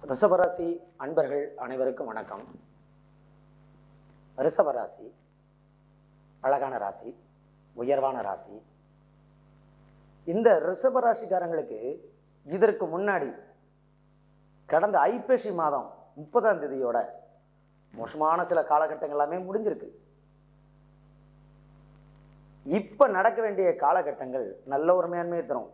ரிஷபராசி அன்பர்கள் அனைவருக்கும் வணக்கம் ரிஷபராசி அழகான ராசி உயர்வான ராசி இந்த ரிஷபராசிக்காரங்களுக்கு இதற்கு முன்னாடி கடந்த ஐப்பசி மாதம் முப்பதாம் தேதியோட மோசமான சில காலகட்டங்கள் எல்லாமே முடிஞ்சிருக்கு இப்போ நடக்க வேண்டிய காலகட்டங்கள் நல்ல ஒரு மேன்மையை தரும்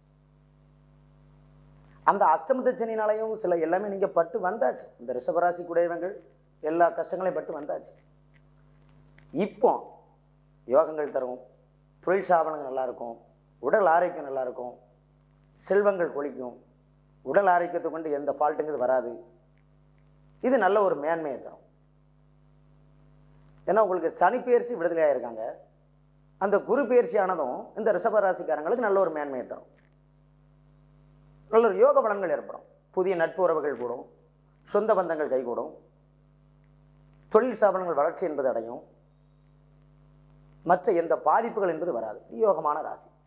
அந்த அஷ்டமத்து சனினாலையும் சில எல்லாமே நீங்கள் பட்டு வந்தாச்சு இந்த ரிஷபராசி குடையவங்கள் எல்லா கஷ்டங்களையும் பட்டு வந்தாச்சு இப்போ யோகங்கள் தரும் தொழில் சாபனங்கள் நல்லாயிருக்கும் உடல் ஆரோக்கியம் நல்லாயிருக்கும் செல்வங்கள் கொளிக்கும் உடல் ஆரோக்கியத்தை கொண்டு எந்த ஃபால்ட்டுங்கிறது வராது இது நல்ல ஒரு மேன்மையை தரும் ஏன்னா உங்களுக்கு சனி பயிற்சி விடுதலையாக இருக்காங்க அந்த குரு பயிற்சி ஆனதும் இந்த ரிஷபராசிக்காரங்களுக்கு நல்ல ஒரு மேன்மையை தரும் நல்ல ஒரு யோக பலன்கள் ஏற்படும் புதிய நட்பு உறவுகள் கூடும் சொந்த பந்தங்கள் கைகூடும் தொழில் ஸ்தாபனங்கள் வளர்ச்சி என்பது அடையும் மற்ற எந்த பாதிப்புகள் என்பது வராது இது யோகமான ராசி